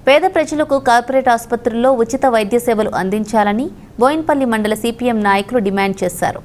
పేద ప్రజలకు కార్పొరేట్ ఆసుపత్రుల్లో ఉచిత వైద్య సేవలు అందించాలని బోయిన్పల్లి మండల సిపిఎం నాయకులు డిమాండ్ చేశారు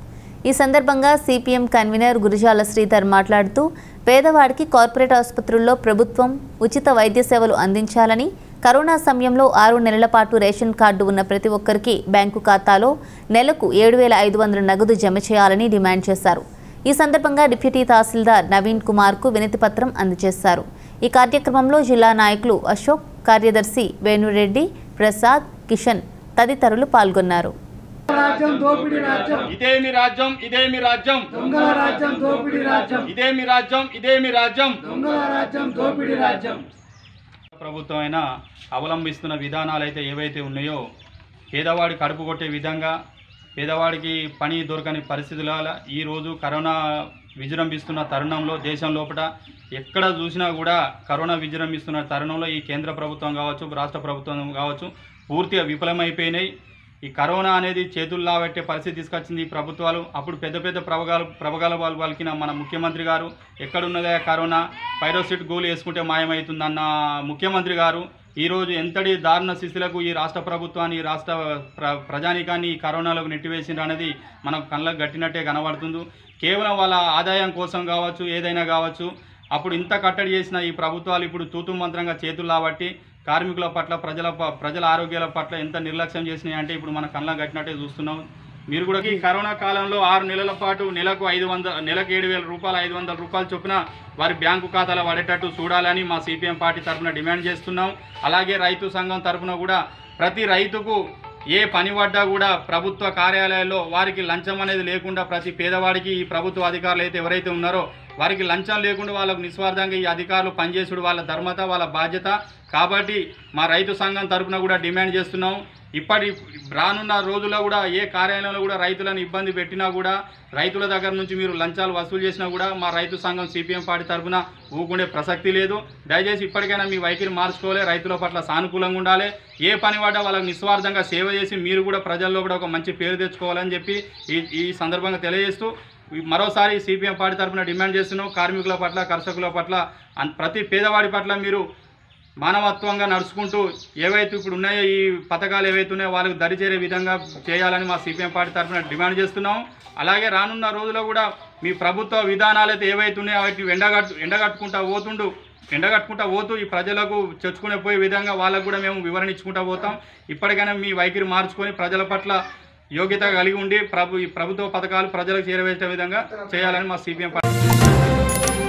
ఈ సందర్భంగా సిపిఎం కన్వీనర్ గురిజాల శ్రీధర్ మాట్లాడుతూ పేదవాడికి కార్పొరేట్ ఆసుపత్రుల్లో ప్రభుత్వం ఉచిత వైద్య సేవలు అందించాలని కరోనా సమయంలో ఆరు నెలల పాటు రేషన్ కార్డు ఉన్న ప్రతి ఒక్కరికి బ్యాంకు ఖాతాలో నెలకు ఏడు వేల ఐదు వందల నగదు జమ చేయాలని డిమాండ్ చేశారు ఈ సందర్భంగా డిప్యూటీ తహసీల్దార్ నవీన్ కుమార్కు వినతి పత్రం అందజేశారు ఈ కార్యక్రమంలో జిల్లా నాయకులు అశోక్ కార్యదర్శి వేణురెడ్డి ప్రసాద్ కిషన్ తదితరులు పాల్గొన్నారు రాజ్యం దోపిడీ రాజ్యం ఇదేమి రాజ్యం ఇదేమి రాజ్యం దొంగల రాజ్యం దోపిడీ రాజ్యం ఇదేమి రాజ్యం ఇదేమి రాజ్యం దొంగల రాజ్యం దోపిడీ రాజ్యం ప్రభుత్వం అయినా అవలంబిస్తున్న విధానాలు అయితే ఏవైతే ఉన్నాయో పేదవాడి కడుపు కొట్టే విధంగా పేదవాడికి పని దొరకని పరిస్థితుల ఈరోజు కరోనా విజృంభిస్తున్న తరుణంలో దేశం లోపల ఎక్కడ చూసినా కూడా కరోనా విజృంభిస్తున్న తరుణంలో ఈ కేంద్ర ప్రభుత్వం కావచ్చు రాష్ట్ర ప్రభుత్వం కావచ్చు పూర్తిగా విఫలమైపోయినాయి ఈ కరోనా అనేది చేతుల్లో పెట్టే పరిస్థితి తీసుకొచ్చింది ఈ ప్రభుత్వాలు అప్పుడు పెద్ద పెద్ద ప్రభగాలు ప్రభగాల వాళ్ళు పలికిన మన ముఖ్యమంత్రి గారు ఎక్కడున్నదే కరోనా పైరోసిట్ గోలు వేసుకుంటే మాయమవుతుందన్న ముఖ్యమంత్రి గారు ఈరోజు ఎంతటి దారుణ స్థితులకు ఈ రాష్ట్ర ప్రభుత్వాన్ని ఈ రాష్ట్ర ప్ర ప్రజానికాన్ని ఈ కరోనాలోకి నెట్టివేసిండ్రు అనేది మనకు కళ్ళకు గట్టినట్టే కనబడుతుంది కేవలం వాళ్ళ ఆదాయం కోసం కావచ్చు ఏదైనా కావచ్చు అప్పుడు ఇంత కట్టడి చేసిన ఈ ప్రభుత్వాలు ఇప్పుడు తూతు మంత్రంగా చేతులు కాబట్టి కార్మికుల పట్ల ప్రజల ప- ప్రజల ఆరోగ్యాల పట్ల ఎంత నిర్లక్ష్యం చేసినాయి అంటే ఇప్పుడు మన కళ్ళ కట్టినట్టే చూస్తున్నాం మీరు కూడా ఈ కరోనా కాలంలో ఆరు నెలల పాటు నెలకు ఐదు వందల నెలకు ఏడు వేల రూపాయలు ఐదు వందల రూపాయలు చొప్పున వారి బ్యాంకు ఖాతాలో పడేటట్టు చూడాలని మా సిపిఎం పార్టీ తరఫున డిమాండ్ చేస్తున్నాం అలాగే రైతు సంఘం తరఫున కూడా ప్రతి రైతుకు ఏ పని పడ్డా కూడా ప్రభుత్వ కార్యాలయాల్లో వారికి లంచం అనేది లేకుండా ప్రతి పేదవాడికి ఈ ప్రభుత్వ అధికారులు అయితే ఎవరైతే ఉన్నారో వారికి లంచం లేకుండా వాళ్ళకు నిస్వార్థంగా ఈ అధికారులు పనిచేసుడు వాళ్ళ ధర్మత వాళ్ళ బాధ్యత కాబట్టి మా రైతు సంఘం తరపున కూడా డిమాండ్ చేస్తున్నాం ఇప్పటి రానున్న రోజుల్లో కూడా ఏ కార్యాలయంలో కూడా రైతులను ఇబ్బంది పెట్టినా కూడా రైతుల దగ్గర నుంచి మీరు లంచాలు వసూలు చేసినా కూడా మా రైతు సంఘం సిపిఎం పార్టీ తరపున ఊకుండే ప్రసక్తి లేదు దయచేసి ఇప్పటికైనా మీ వైఖరి మార్చుకోవాలి రైతుల పట్ల సానుకూలంగా ఉండాలి ఏ పని పడ్డా వాళ్ళకి నిస్వార్థంగా సేవ చేసి మీరు కూడా ప్రజల్లో కూడా ఒక మంచి పేరు తెచ్చుకోవాలని చెప్పి ఈ ఈ సందర్భంగా తెలియజేస్తూ ఈ మరోసారి సిపిఎం పార్టీ తరపున డిమాండ్ చేస్తున్నాం కార్మికుల పట్ల కర్షకుల పట్ల అన్- ప్రతి పేదవాడి పట్ల మీరు మానవత్వంగా నడుచుకుంటూ ఏవైతే ఇప్పుడు ఉన్నాయో ఈ పథకాలు ఏవైతే ఉన్నాయో వాళ్ళకి దరిచేరే విధంగా చేయాలని మా సిపిఎం పార్టీ తరఫున డిమాండ్ చేస్తున్నాం అలాగే రానున్న రోజుల్లో కూడా మీ ప్రభుత్వ విధానాలు అయితే ఏవైతే ఉన్నాయో వాటిని ఎండగట్టు ఎండగట్టుకుంటా పోతుండు ఎండగట్టుకుంటా పోతూ ఈ ప్రజలకు చొచ్చుకునే పోయే విధంగా వాళ్ళకు కూడా మేము వివరణ ఇచ్చుకుంటా పోతాం ఇప్పటికైనా మీ వైఖరి మార్చుకొని ప్రజల పట్ల యోగ్యత కలిగి ఉండి ప్రభు ఈ ప్రభుత్వ పథకాలు ప్రజలకు చేరవేసే విధంగా చేయాలని మా సిపిఎం పార్టీ